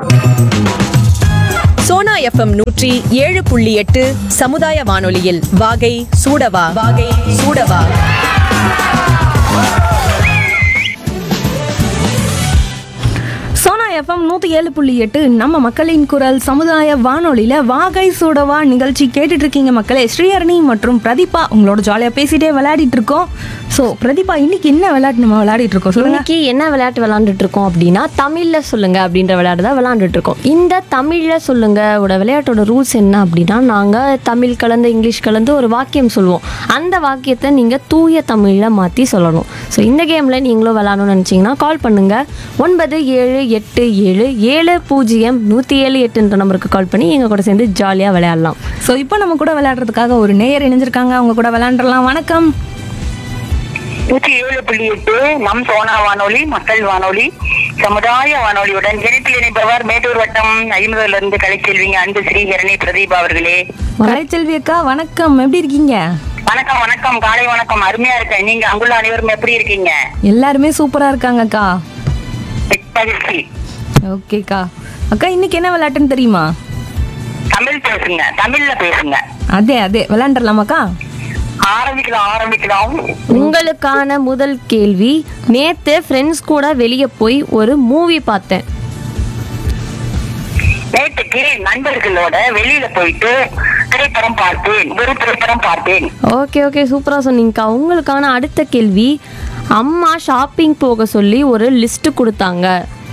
Sona FM நூற்றி ஏழு புள்ளி எட்டு சமுதாய வானொலியில் வாகை சூடவா வாகை சூடவா சோனா எஃப்எம் நூற்றி ஏழு புள்ளி எட்டு நம்ம மக்களின் குரல் சமுதாய வானொலியில் வாகை சூடவா நிகழ்ச்சி கேட்டுட்டு இருக்கீங்க மக்களே ஸ்ரீஹரணி மற்றும் பிரதீபா உங்களோட ஜாலியாக பேசிட்டே விளையாடிட்டு இருக்கோம் ஸோ பிரதீபா இன்னைக்கு என்ன விளையாட்டு நம்ம விளையாடிட்டு இருக்கோம் சொல்லுங்க இன்னைக்கு என்ன விளையாட்டு விளையாண்டுட்டு இருக்கோம் அப்படின்னா தமிழ்ல சொல்லுங்க அப்படின்ற விளையாட்டு தான் விளையாண்டுட்டு இருக்கோம் இந்த தமிழ்ல சொல்லுங்க ஓட விளையாட்டோட ரூல்ஸ் என்ன அப்படின்னா நாங்க தமிழ் கலந்து இங்கிலீஷ் கலந்து ஒரு வாக்கியம் சொல்லுவோம் அந்த வாக்கியத்தை நீங்க தூய தமிழ்ல மாத்தி சொல்லணும் ஸோ இந்த கேம்ல நீங்களும் விளையாடணும்னு நினைச்சீங்கன்னா கால் பண்ணுங்க ஒன்பது ஏழு எட்டு ஏழு ஏழு பூஜ்ஜியம் நூற்றி ஏழு எட்டுன்ற நம்பருக்கு கால் பண்ணி எங்க கூட சேர்ந்து ஜாலியாக விளையாடலாம் ஸோ இப்போ நம்ம கூட விளையாடுறதுக்காக ஒரு நேயர் இணைஞ்சிருக்காங்க அவங்க கூட விளையாண்டுறலாம் வணக்கம் நூற்றி ஏழு புள்ளி எட்டு நம் சோனா வானொலி மக்கள் வானொலி சமுதாய வானொலியுடன் இணைப்பில் இணைப்பவர் மேட்டூர் வட்டம் ஐம்பதுல இருந்து கலைச்செல்விங்க அன்பு ஸ்ரீஹரணி பிரதீபா அவர்களே கலைச்செல்வி அக்கா வணக்கம் எப்படி இருக்கீங்க வணக்கம் வணக்கம் காலை வணக்கம் அருமையா இருக்கேன் நீங்க அங்குள்ள அனைவரும் எப்படி இருக்கீங்க எல்லாருமே சூப்பராக இருக்காங்க அக்கா மகிழ்ச்சி ஓகேக்கா அக்கா இன்னைக்கு என்ன விளையாட்டுன்னு தெரியுமா தமிழ் பேசுங்க தமிழ்ல பேசுங்க அதே அதே விளையாண்டுறலாமாக்கா ஆரம்பிக்கலாம் ஆரம்பிக்கலாம் உங்களுக்கான முதல் கேள்வி நேத்து ஃப்ரெண்ட்ஸ் கூட வெளியே போய் ஒரு மூவி பார்த்தேன் நேற்றுக்கு நண்பர்களோட வெளியில போயிட்டு திரைப்படம் பார்த்தேன் ஒரு திரைப்படம் பார்த்தேன் ஓகே ஓகே சூப்பராக சொன்னீங்கக்கா உங்களுக்கான அடுத்த கேள்வி அம்மா ஷாப்பிங் போக சொல்லி ஒரு லிஸ்ட் கொடுத்தாங்க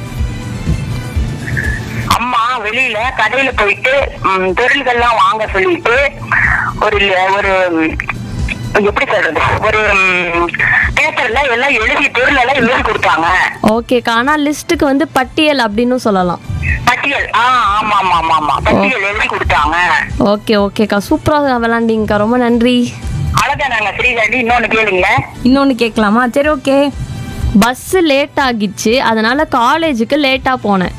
அம்மா வெளியில கடையில போயிட்டு ம், பொருள்கள்லாம் வாங்க சொல்லிட்டு ஒரு ல- ஒரு ம், எப்படி சொல்றது ஒரு பேப்பர்ல எல்லாம் எழுதி பொருள் எல்லாம் எழுதி கொடுத்தாங்க ஓகேக்கா ஆனால் லிஸ்ட்டுக்கு வந்து பட்டியல் அப்படின்னு சொல்லலாம் பட்டியல் ஆ ஆமா ஆமா ஆமா ஆமா பட்டியல் எழுதி கொடுத்தாங்க ஓகே ஓகேக்கா சூப்பராக விளாண்டிங்கக்கா ரொம்ப நன்றி அழகா நாங்க ஸ்ரீகாண்டி இன்னொன்னு கேளுங்க இன்னொன்று கேட்கலாமா சரி ஓகே பஸ்ஸு லேட் ஆகிச்சு அதனால காலேஜுக்கு லேட்டாக போனேன்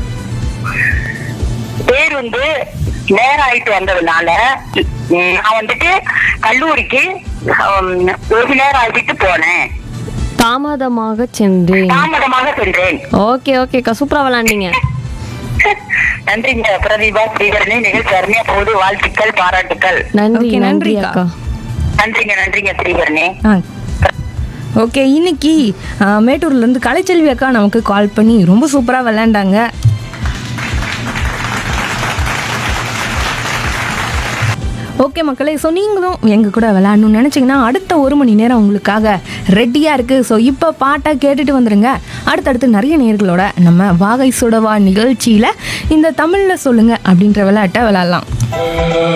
பேருந்து நேரம் ஆயிட்டு வந்ததுனால ம், நான் வந்துட்டு கல்லூரிக்கு ம், ஒரு நேரம் ஆகிட்டு போனேன் தாமதமாக சென்றேன் தாமதமாக சென்றேன் ஓகே ஓகேக்கா சூப்பராக விளாண்டிங்க நன்றிங்க பிரதீபா ஸ்ரீகரணி நிகழ்ச்சி அருமையா போகுது வாழ்த்துக்கள் பாராட்டுக்கள் நன்றி Okay, நன்றி நன்றிக்கா. அக்கா நன்றிங்க நன்றிங்க ஸ்ரீகரணி ஆ ஓகே இன்னைக்கு ஆ, மேட்டூர்லேருந்து கலைச்செல்வி அக்கா நமக்கு கால் பண்ணி ரொம்ப சூப்பராக விளையாண்டாங்க ஓகே மக்களே ஸோ நீங்களும் எங்கள் கூட விளையாடணும்னு நினச்சிங்கன்னா அடுத்த ஒரு மணி நேரம் உங்களுக்காக ரெடியாக இருக்குது ஸோ இப்போ பாட்டாக கேட்டுட்டு வந்துருங்க அடுத்தடுத்து நிறைய நேர்களோட நம்ம வாகை சுடவா நிகழ்ச்சியில் இந்த தமிழில் சொல்லுங்கள் அப்படின்ற விளையாட்டை விளையாடலாம்